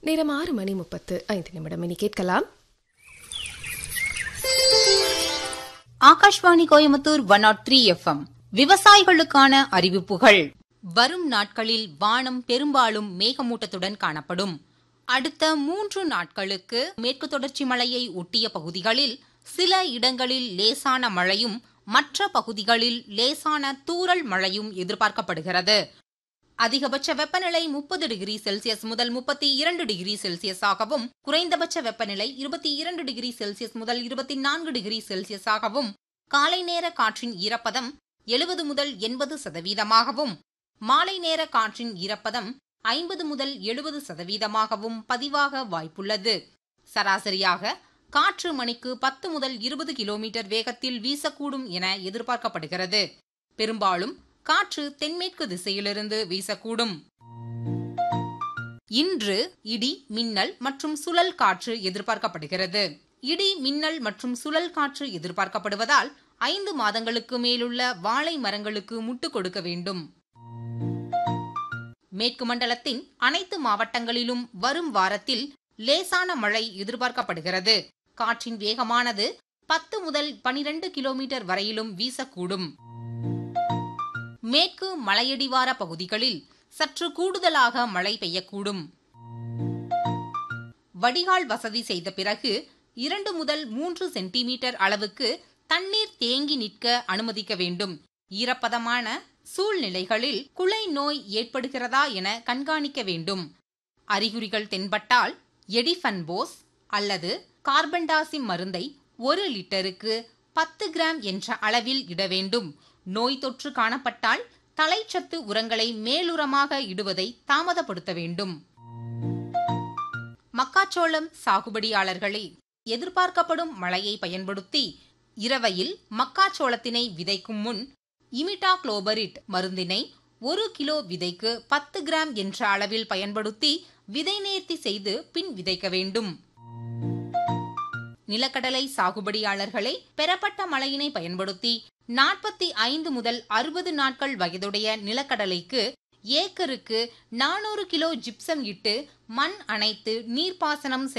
நேரம் ஆறு மணி முப்பத்து ஐந்து நிமிடம் இனி கேட்கலாம் Akashvani Coimbatore one nought three FM விவசாயிகளுக்கான அறிவிப்புகள் வரும் நாட்களில் வானம் பெரும்பாலும் மேகமூட்டத்துடன் காணப்படும் அடுத்த மூன்று நாட்களுக்கு மேற்கு தொடர்ச்சி மலையை ஒட்டிய பகுதிகளில் சில இடங்களில் லேசான மழையும் மற்ற பகுதிகளில் லேசான தூறல் மழையும் எதிர்பார்க்கப்படுகிறது அதிகபட்ச வெப்பநிலை முப்பது டிகிரி செல்சியஸ் முதல் முப்பத்தி இரண்டு டிகிரி செல்சியஸாகவும் குறைந்தபட்ச வெப்பநிலை இருபத்தி இரண்டு டிகிரி செல்சியஸ் முதல் இருபத்தி நான்கு டிகிரி செல்சியஸாகவும் காலை நேர காற்றின் ஈரப்பதம் எழுபது முதல் எண்பது சதவீதமாகவும் மாலை நேர காற்றின் ஈரப்பதம் ஐம்பது முதல் எழுபது சதவீதமாகவும் பதிவாக வாய்ப்புள்ளது சராசரியாக காற்று மணிக்கு பத்து முதல் இருபது கிலோமீட்டர் வேகத்தில் வீசக்கூடும் என எதிர்பார்க்கப்படுகிறது பெரும்பாலும் காற்று தென்மேற்கு திசையிலிருந்து வீசக்கூடும் இன்று இடி மின்னல் மற்றும் சுழல் காற்று எதிர்பார்க்கப்படுகிறது இடி மின்னல் மற்றும் சுழல் காற்று எதிர்பார்க்கப்படுவதால் ஐந்து மாதங்களுக்கு மேலுள்ள வாழை மரங்களுக்கு முட்டு கொடுக்க வேண்டும் மேற்கு மண்டலத்தின் அனைத்து மாவட்டங்களிலும் வரும் வாரத்தில் லேசான மழை எதிர்பார்க்கப்படுகிறது காற்றின் வேகமானது பத்து முதல் பனிரெண்டு கிலோமீட்டர் வரையிலும் வீசக்கூடும் மேற்கு மலையடிவார பகுதிகளில் சற்று கூடுதலாக மழை பெய்யக்கூடும் வடிகால் வசதி செய்த பிறகு இரண்டு முதல் மூன்று சென்டிமீட்டர் அளவுக்கு தண்ணீர் தேங்கி நிற்க அனுமதிக்க வேண்டும் ஈரப்பதமான சூழ்நிலைகளில் குலை நோய் ஏற்படுகிறதா என கண்காணிக்க வேண்டும் அறிகுறிகள் தென்பட்டால் எடிஃபன்போஸ் அல்லது கார்பன்டாசிம் மருந்தை ஒரு லிட்டருக்கு பத்து கிராம் என்ற அளவில் இட வேண்டும் நோய் தொற்று காணப்பட்டால் தலைச்சத்து உரங்களை மேலுரமாக இடுவதை தாமதப்படுத்த வேண்டும் மக்காச்சோளம் சாகுபடியாளர்களே எதிர்பார்க்கப்படும் மழையை பயன்படுத்தி இரவையில் மக்காச்சோளத்தினை விதைக்கும் முன் இமிட்டா குளோபரிட் மருந்தினை ஒரு கிலோ விதைக்கு பத்து கிராம் என்ற அளவில் பயன்படுத்தி விதை நேர்த்தி செய்து பின் விதைக்க வேண்டும் நிலக்கடலை சாகுபடியாளர்களை பெறப்பட்ட மழையினை பயன்படுத்தி நாற்பத்தி ஐந்து முதல் அறுபது நாட்கள் வயதுடைய நிலக்கடலைக்கு ஏக்கருக்கு நானூறு கிலோ ஜிப்சம் இட்டு மண் அணைத்து நீர்ப்பாசனம்